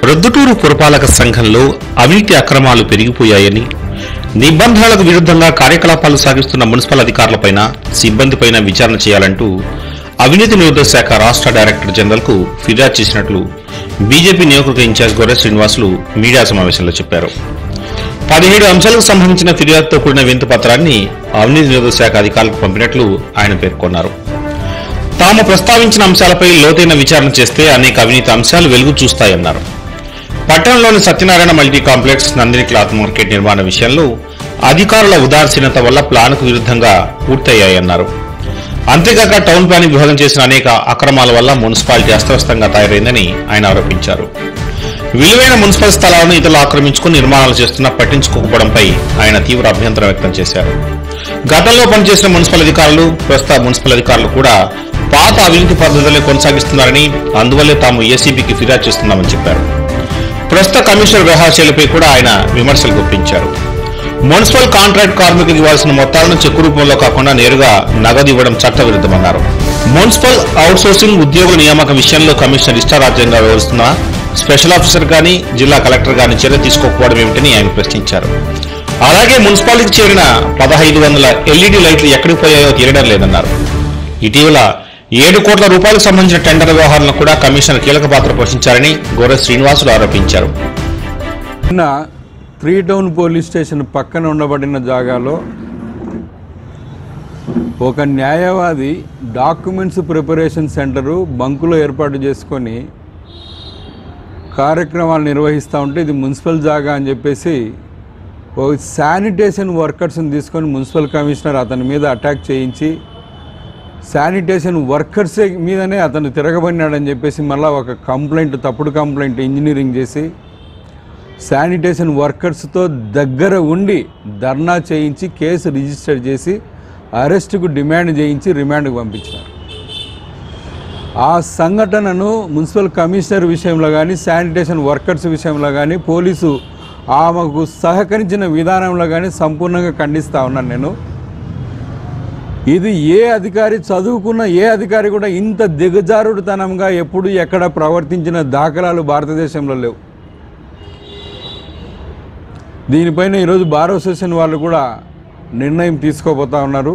ప్రొద్దుటూరు పురపాలక సంఘంలో అవినీతి అక్రమాలు పెరిగిపోయాయని నిబంధనలకు విరుద్ధంగా కార్యకలాపాలు సాగిస్తున్న మున్సిపల్ అధికారులపైన సిబ్బందిపైన విచారణ చేయాలంటూ అవినీతి నిరోధక శాఖ రాష్ట్ర డైరెక్టర్ జనరల్ కు ఫిర్యాదు చేసినట్లు బీజేపీ నియోజకవర్గ ఇన్ఛార్జ్ గొర్రె శ్రీనివాసులు మీడియా సమావేశంలో చెప్పారు పదిహేడు అంశాలకు సంబంధించిన ఫిర్యాదుతో కూడిన వింత పత్రాన్ని అవినీతి నిరోధక శాఖ అధికారులకు పంపినట్లు ఆయన పేర్కొన్నారు తాము ప్రస్తావించిన అంశాలపై లోతైన విచారణ చేస్తే అనేక అవినీతి అంశాలు వెలుగు చూస్తాయన్నారు పట్టణంలోని Satyanarayana multi complex Nandini cloth market నిర్మాణ విషయంలో అధికారుల ఉదాసీనత వల్ల ప్లాన్కు విరుద్ధంగా పూర్తయ్యాయన్నారు అంతేకాక టౌన్ ప్లానింగ్ విభాగం చేసిన అనేక అక్రమాల వల్ల మున్సిపాలిటీ అస్తవ్యస్తంగా తయారైందని ఆయన ఆరోపించారు విలువైన మున్సిపల్ స్థలాలను ఇతరులు ఆక్రమించుకుని నిర్మాణాలు చేస్తున్నా పట్టించుకోకపోవడంపై ఆయన తీవ్ర అభ్యంతరం వ్యక్తం చేశారు గతంలో పనిచేసిన మున్సిపల్ అధికారులు ప్రస్తుత మున్సిపల్ అధికారులు కూడా పాత అవినీతి పద్ధతులే కొనసాగిస్తున్నారని అందువల్లే తాము ఏసీబీకి ఫిర్యాదు చేస్తున్నామని చెప్పారు ప్రస్తుత కమిషనర్ వ్యవహారాలపై కూడా ఆయన విమర్శలు గుప్పించారు మున్సిపల్ కాంట్రాక్ట్ కార్మికులకు ఇవ్వాల్సిన మొత్తాలను చెక్కు రూపంలో కాకుండా నేరుగా నగదు ఇవ్వడం చట్టవిరుద్ధమన్నారు మున్సిపల్ అవుట్సోర్సింగ్ ఉద్యోగుల నియామక విషయంలో కమిషనర్ ఇష్టారాజ్యంగా వ్యవహరిస్తున్న స్పెషల్ ఆఫీసర్ గాని జిల్లా కలెక్టర్ గాని చర్య తీసుకోకపోవడం ఏమిటని ఆయన ప్రశ్నించారు అలాగే మున్సిపాలిటీకి చేరిన పదహైదు వందల ఎల్ఈడి లైట్లు ఎక్కడికి పోయాయో తీరడం లేదన్నారు ఇటీవల ఏడు కోట్ల రూపాయలకు సంబంధించిన టెండర్ వ్యవహారంలో కూడా కమిషనర్ కీలక పాత్ర పోషించారని గోరె శ్రీనివాసులు ఆరోపించారు నిన్న త్రీ టౌన్ పోలీస్ స్టేషన్ పక్కన ఉండబడిన జాగాలో ఒక న్యాయవాది డాక్యుమెంట్స్ ప్రిపరేషన్ సెంటరు బంకులో ఏర్పాటు చేసుకొని కార్యక్రమాలు నిర్వహిస్తూ ఉంటే ఇది మున్సిపల్ జాగా అని చెప్పేసి ఓ శానిటేషన్ వర్కర్స్ని తీసుకొని మున్సిపల్ కమిషనర్ అతని మీద అటాక్ చేయించి శానిటేషన్ వర్కర్స్ మీదనే అతను తిరగబడినాడని చెప్పేసి మళ్ళీ ఒక కంప్లైంట్ తప్పుడు కంప్లైంట్ ఇంజనీరింగ్ చేసి శానిటేషన్ వర్కర్స్తో దగ్గర ఉండి ధర్నా చేయించి కేసు రిజిస్టర్ చేసి అరెస్టుకు డిమాండ్ చేయించి రిమాండ్కు పంపించారు ఆ సంఘటనను మున్సిపల్ కమిషనర్ విషయంలో కానీ శానిటేషన్ వర్కర్స్ విషయంలో కానీ పోలీసు ఆమెకు సహకరించిన విధానంలో కానీ సంపూర్ణంగా ఖండిస్తూ ఉన్నాను నేను ఇది ఏ అధికారి చదువుకున్న ఏ అధికారి కూడా ఇంత దిగజారుడుతనంగా ఎప్పుడు ఎక్కడ ప్రవర్తించిన దాఖలాలు భారతదేశంలో లేవు దీనిపైన ఈరోజు బార్ అసోసియేషన్ వాళ్ళు కూడా నిర్ణయం తీసుకోబోతా ఉన్నారు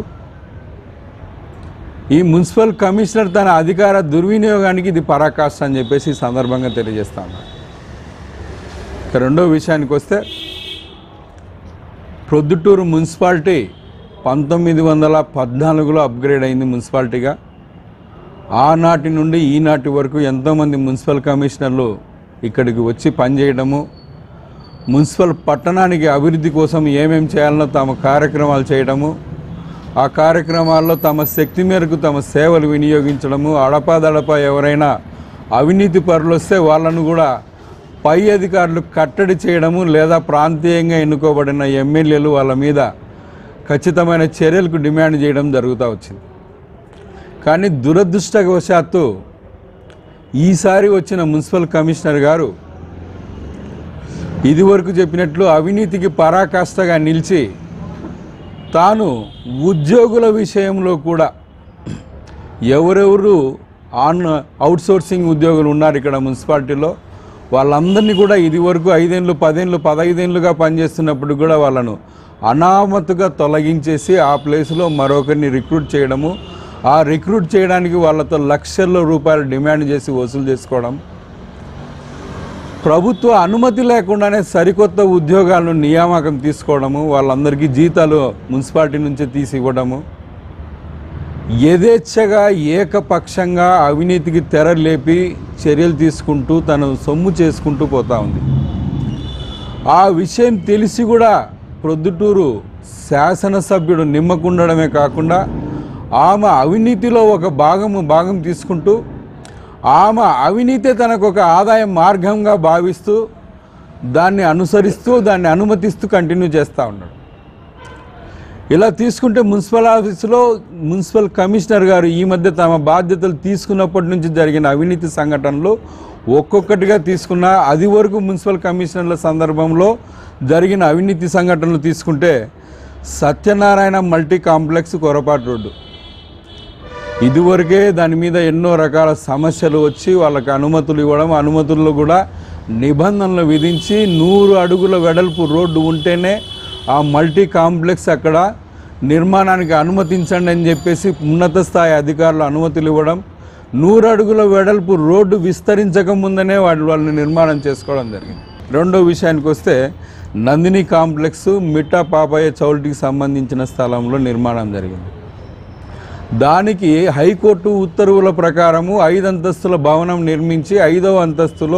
ఈ మున్సిపల్ కమిషనర్ తన అధికార దుర్వినియోగానికి ఇది పరాకాష్ట అని చెప్పేసి ఈ సందర్భంగా తెలియజేస్తా ఉన్నారు ఇక రెండో విషయానికి వస్తే ప్రొద్దుటూరు మున్సిపాలిటీ పంతొమ్మిది వందల పద్నాలుగులో అప్గ్రేడ్ అయింది మున్సిపాలిటీగా ఆనాటి నుండి ఈనాటి వరకు ఎంతోమంది మున్సిపల్ కమిషనర్లు ఇక్కడికి వచ్చి పనిచేయడము మున్సిపల్ పట్టణానికి అభివృద్ధి కోసం ఏమేం చేయాలనో తమ కార్యక్రమాలు చేయడము ఆ కార్యక్రమాల్లో తమ శక్తి మేరకు తమ సేవలు వినియోగించడము అడపాదడప ఎవరైనా అవినీతి పరులు వస్తే వాళ్ళను కూడా పై అధికారులు కట్టడి చేయడము లేదా ప్రాంతీయంగా ఎన్నుకోబడిన ఎమ్మెల్యేలు వాళ్ళ మీద ఖచ్చితమైన చర్యలకు డిమాండ్ చేయడం జరుగుతూ వచ్చింది కానీ దురదృష్టవశాత్తు ఈసారి వచ్చిన మున్సిపల్ కమిషనర్ గారు ఇదివరకు చెప్పినట్లు అవినీతికి పరాకాష్ఠగా నిలిచి తాను ఉద్యోగుల విషయంలో కూడా ఎవరెవరు ఆన్ అవుట్సోర్సింగ్ ఉద్యోగులు ఉన్నారు ఇక్కడ మున్సిపాలిటీలో వాళ్ళందరినీ కూడా ఇదివరకు ఐదేళ్ళు పదేళ్ళు పదహైదేళ్ళుగా పనిచేస్తున్నప్పుడు కూడా వాళ్ళను అనామతుగా తొలగించేసి ఆ ప్లేస్లో మరొకరిని రిక్రూట్ చేయడము ఆ రిక్రూట్ చేయడానికి వాళ్ళతో లక్షల్లో రూపాయలు డిమాండ్ చేసి వసూలు చేసుకోవడం ప్రభుత్వ అనుమతి లేకుండానే సరికొత్త ఉద్యోగాలను నియామకం తీసుకోవడము వాళ్ళందరికీ జీతాలు మున్సిపాలిటీ నుంచి తీసి ఇవ్వడము యథేచ్ఛగా ఏకపక్షంగా అవినీతికి తెర లేపి చర్యలు తీసుకుంటూ తను సొమ్ము చేసుకుంటూ పోతా ఉంది ఆ విషయం తెలిసి కూడా ప్రొద్దుటూరు శాసనసభ్యుడు నిమ్మకుండడమే కాకుండా ఆమె అవినీతిలో ఒక భాగము భాగం తీసుకుంటూ ఆమె అవినీతే తనకు ఒక ఆదాయ మార్గంగా భావిస్తూ దాన్ని అనుసరిస్తూ దాన్ని అనుమతిస్తూ కంటిన్యూ చేస్తూ ఉన్నాడు ఇలా తీసుకుంటే మున్సిపల్ ఆఫీసులో మున్సిపల్ కమిషనర్ గారు ఈ మధ్య తమ బాధ్యతలు తీసుకున్నప్పటి నుంచి జరిగిన అవినీతి సంఘటనలు ఒక్కొక్కటిగా తీసుకున్న అది వరకు మున్సిపల్ కమిషనర్ల సందర్భంలో జరిగిన అవినీతి సంఘటనలు తీసుకుంటే సత్యనారాయణ మల్టీ కాంప్లెక్స్ కొరపాటు రోడ్డు ఇదివరకే దాని మీద ఎన్నో రకాల సమస్యలు వచ్చి వాళ్ళకి అనుమతులు ఇవ్వడం అనుమతుల్లో కూడా నిబంధనలు విధించి నూరు అడుగుల వెడల్పు రోడ్డు ఉంటేనే ఆ మల్టీ కాంప్లెక్స్ అక్కడ నిర్మాణానికి అనుమతించండి అని చెప్పేసి ఉన్నత స్థాయి అధికారులు అనుమతులు ఇవ్వడం నూరు అడుగుల వెడల్పు రోడ్డు విస్తరించక ముందనే వాళ్ళు వాళ్ళని నిర్మాణం చేసుకోవడం జరిగింది రెండో విషయానికి వస్తే నందిని కాంప్లెక్స్ మిట్టా పాపయ్య చౌల్టీకి సంబంధించిన స్థలంలో నిర్మాణం జరిగింది దానికి హైకోర్టు ఉత్తర్వుల ప్రకారము ఐదు అంతస్తుల భవనం నిర్మించి ఐదవ అంతస్తులో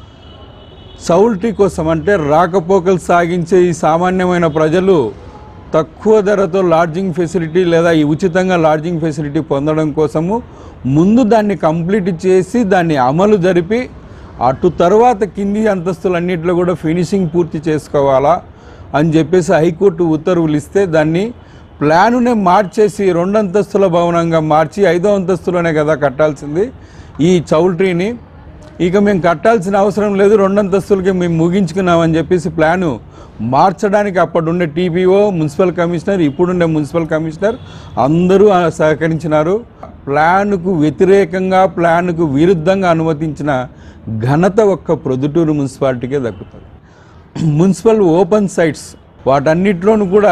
చౌల్టీ కోసం అంటే రాకపోకలు సాగించే ఈ సామాన్యమైన ప్రజలు తక్కువ ధరతో లాడ్జింగ్ ఫెసిలిటీ లేదా ఈ ఉచితంగా లాడ్జింగ్ ఫెసిలిటీ పొందడం కోసము ముందు దాన్ని కంప్లీట్ చేసి దాన్ని అమలు జరిపి అటు తర్వాత కింది అంతస్తులన్నింటిలో కూడా ఫినిషింగ్ పూర్తి చేసుకోవాలా అని చెప్పేసి హైకోర్టు ఉత్తర్వులు ఇస్తే దాన్ని ప్లానునే మార్చేసి రెండు అంతస్తుల భవనంగా మార్చి ఐదో అంతస్తులోనే కదా కట్టాల్సింది ఈ చౌల్ట్రీని ఇక మేము కట్టాల్సిన అవసరం లేదు రెండు అంతస్తులకి మేము ముగించుకున్నామని చెప్పేసి ప్లాను మార్చడానికి అప్పుడుండే టీపీఓ మున్సిపల్ కమిషనర్ ఇప్పుడుండే మున్సిపల్ కమిషనర్ అందరూ ఆ సహకరించినారు ప్లాన్కు వ్యతిరేకంగా ప్లాన్కు విరుద్ధంగా అనుమతించిన ఘనత ఒక్క ప్రొద్దుటూరు మున్సిపాలిటీకే దక్కుతుంది మున్సిపల్ ఓపెన్ సైట్స్ వాటన్నిటిలోనూ కూడా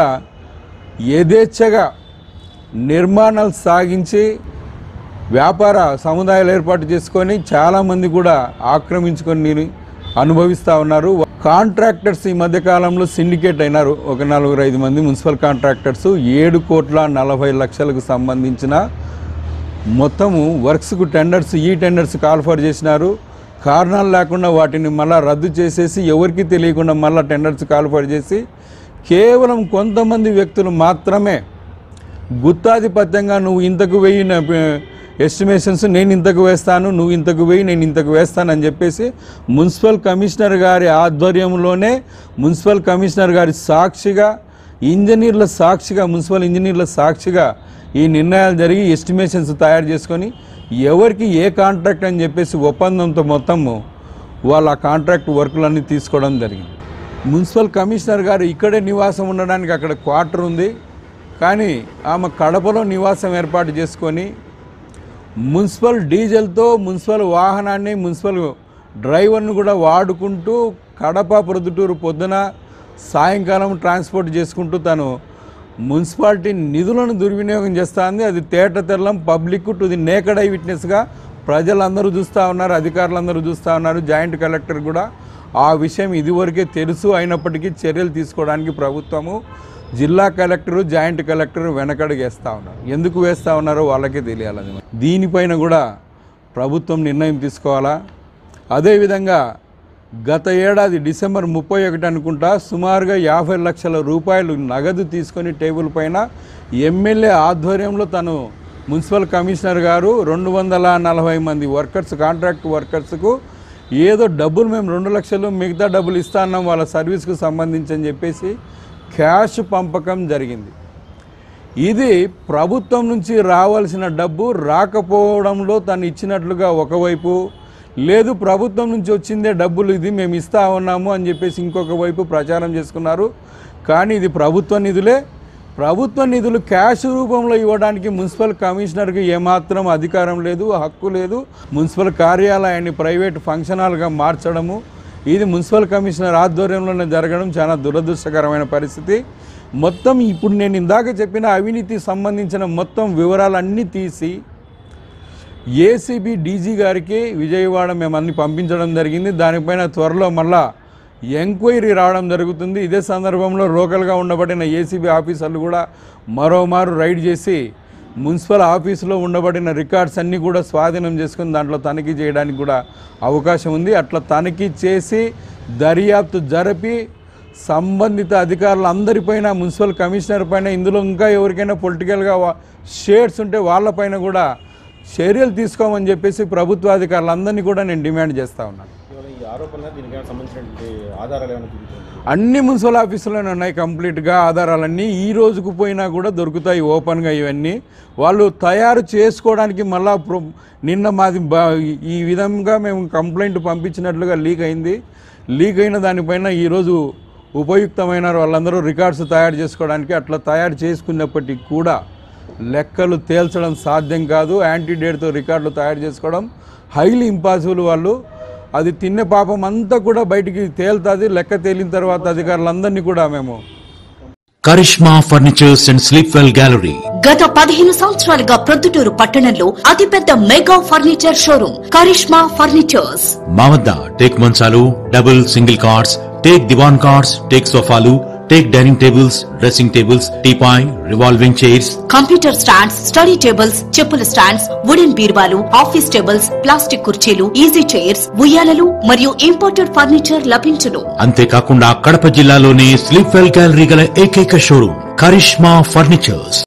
యథేచ్ఛగా నిర్మాణాలు సాగించి వ్యాపార సముదాయాలు ఏర్పాటు చేసుకొని చాలామంది కూడా ఆక్రమించుకొని అనుభవిస్తూ ఉన్నారు కాంట్రాక్టర్స్ ఈ మధ్య కాలంలో సిండికేట్ అయినారు ఒక నలుగురు ఐదు మంది మున్సిపల్ కాంట్రాక్టర్స్ ఏడు కోట్ల నలభై లక్షలకు సంబంధించిన మొత్తము వర్క్స్కు టెండర్స్ ఈ టెండర్స్ కాల్ఫర్ చేసినారు కారణాలు లేకుండా వాటిని మళ్ళా రద్దు చేసేసి ఎవరికి తెలియకుండా మళ్ళీ టెండర్స్ కాల్ఫర్ చేసి కేవలం కొంతమంది వ్యక్తులు మాత్రమే గుత్తాధిపత్యంగా నువ్వు ఇంతకు వెయ్యి ఎస్టిమేషన్స్ నేను ఇంతకు వేస్తాను నువ్వు ఇంతకు వెయ్యి నేను ఇంతకు వేస్తాను అని చెప్పేసి మున్సిపల్ కమిషనర్ గారి ఆధ్వర్యంలోనే మున్సిపల్ కమిషనర్ గారి సాక్షిగా ఇంజనీర్ల సాక్షిగా మున్సిపల్ ఇంజనీర్ల సాక్షిగా ఈ నిర్ణయాలు జరిగి ఎస్టిమేషన్స్ తయారు చేసుకొని ఎవరికి ఏ కాంట్రాక్ట్ అని చెప్పేసి ఒప్పందంతో మొత్తము వాళ్ళ ఆ కాంట్రాక్ట్ వర్కులన్నీ తీసుకోవడం జరిగింది మున్సిపల్ కమిషనర్ గారు ఇక్కడే నివాసం ఉండడానికి అక్కడ క్వార్టర్ ఉంది కానీ ఆమె కడపలో నివాసం ఏర్పాటు చేసుకొని మున్సిపల్ డీజిల్తో మున్సిపల్ వాహనాన్ని మున్సిపల్ డ్రైవర్ను కూడా వాడుకుంటూ కడప ప్రొద్దుటూరు పొద్దున సాయంకాలం ట్రాన్స్పోర్ట్ చేసుకుంటూ తను మున్సిపాలిటీ నిధులను దుర్వినియోగం చేస్తుంది అది తేట తెల్లం public to the naked eye విట్నెస్గా ప్రజలందరూ చూస్తూ ఉన్నారు అధికారులందరూ చూస్తూ ఉన్నారు జాయింట్ కలెక్టర్ కూడా ఆ విషయం ఇదివరకే తెలుసు అయినప్పటికీ చర్యలు తీసుకోవడానికి ప్రభుత్వము జిల్లా కలెక్టరు జాయింట్ కలెక్టర్ వెనకడుగు వేస్తూ ఉన్నారు ఎందుకు వేస్తూ ఉన్నారో వాళ్ళకే తెలియాలి దీనిపైన కూడా ప్రభుత్వం నిర్ణయం తీసుకోవాలా అదేవిధంగా గత ఏడాది డిసెంబర్ ముప్పై ఒకటి అనుకుంటా సుమారుగా యాభై లక్షల రూపాయలు నగదు తీసుకొని టేబుల్ పైన ఎమ్మెల్యే ఆధ్వర్యంలో తను మున్సిపల్ కమిషనర్ గారు రెండు వందల నలభై మంది వర్కర్స్ కాంట్రాక్ట్ వర్కర్స్కు ఏదో డబ్బులు మేము రెండు లక్షలు మిగతా డబ్బులు ఇస్తా అన్నాం వాళ్ళ సర్వీస్కు సంబంధించి అని చెప్పేసి క్యాష్ పంపకం జరిగింది ఇది ప్రభుత్వం నుంచి రావాల్సిన డబ్బు రాకపోవడంలో తను ఇచ్చినట్లుగా ఒకవైపు లేదు ప్రభుత్వం నుంచి వచ్చిందే డబ్బులు ఇది మేము ఇస్తా ఉన్నాము అని చెప్పేసి ఇంకొక వైపు ప్రచారం చేసుకున్నారు కానీ ఇది ప్రభుత్వ నిధులే ప్రభుత్వ నిధులు క్యాష్ రూపంలో ఇవ్వడానికి మున్సిపల్ కమిషనర్కి ఏమాత్రం అధికారం లేదు హక్కు లేదు మున్సిపల్ కార్యాలయాన్ని ప్రైవేట్ ఫంక్షన్ హాల్గా మార్చడము ఇది మున్సిపల్ కమిషనర్ ఆధ్వర్యంలోనే జరగడం చాలా దురదృష్టకరమైన పరిస్థితి మొత్తం ఇప్పుడు నేను ఇందాక చెప్పిన అవినీతి సంబంధించిన మొత్తం వివరాలన్నీ తీసి ఏసీబీ డీజీ గారికి విజయవాడ మేము అన్ని పంపించడం జరిగింది దానిపైన త్వరలో మళ్ళా ఎంక్వైరీ రావడం జరుగుతుంది ఇదే సందర్భంలో లోకల్గా ఉండబడిన ఏసీబీ ఆఫీసర్లు కూడా మరోమారు రైడ్ చేసి మున్సిపల్ ఆఫీసులో ఉండబడిన రికార్డ్స్ అన్నీ కూడా స్వాధీనం చేసుకుని దాంట్లో తనిఖీ చేయడానికి కూడా అవకాశం ఉంది అట్లా తనిఖీ చేసి దర్యాప్తు జరిపి సంబంధిత అధికారులు అందరిపైన మున్సిపల్ కమిషనర్ పైన ఇందులో ఇంకా ఎవరికైనా పొలిటికల్గా షేడ్స్ ఉంటే వాళ్ళపైన కూడా చర్యలు తీసుకోమని చెప్పేసి ప్రభుత్వాధికారులందరినీ కూడా నేను డిమాండ్ చేస్తా ఉన్నాను కేవలం ఈ ఆరోపణ దీనికి ఏమైనా సంబంధించినటువంటి ఆధారాలు ఏమైనా చూపించండి అన్ని మున్సిపల్ ఆఫీసులోనే ఉన్నాయి కంప్లీట్గా ఆధారాలన్నీ ఈ రోజుకు పోయినా కూడా దొరుకుతాయి ఓపెన్గా ఇవన్నీ వాళ్ళు తయారు చేసుకోవడానికి మళ్ళా ప్రొ- నిన్న మాది బా ఈ విధంగా మేము కంప్లైంట్ పంపించినట్లుగా లీక్ అయింది లీక్ అయిన దానిపైన ఈరోజు ఉపయుక్తమైన వాళ్ళందరూ రికార్డ్స్ తయారు చేసుకోవడానికి అట్లా తయారు చేసుకున్నప్పటికీ కూడా లెక్కలు తేల్చడం సాధ్యం కాదు యాంటీడేట్తో రికార్డులు తయారు చేసుకోవడం హైలీ ఇంపాసిబుల్ వాళ్ళు అది తిన్న పాపం అంతా కూడా బయటికి తేలుతుంది లెక్క తేలిన తర్వాత అధికారులందరినీ కూడా మేము Karishma furnitures and sleep well gallery గత పదిహేను సంవత్సరాలుగా ప్రొద్దుటూరు పట్టణంలో అతిపెద్ద mega furniture showroom Karishma furnitures మా వద్ద టేక్ మంచాలు double single cots teak divan cots teak సోఫాలు teak dining tables dressing tables teapoy revolving chairs computer stands study tables చెప్పుల స్టాండ్స్ వుడెన్ బీర్వాలు ఆఫీస్ టేబుల్స్ ప్లాస్టిక్ కుర్చీలు ఈజీ చైర్స్ ఉయ్యాలలు మరియు imported furniture లభించును అంతేకాకుండా కడప జిల్లాలోనే స్లీప్ వెల్ గ్యాలరీ గల ఏకైక షోరూమ్ కరిష్మా ఫర్నిచర్స్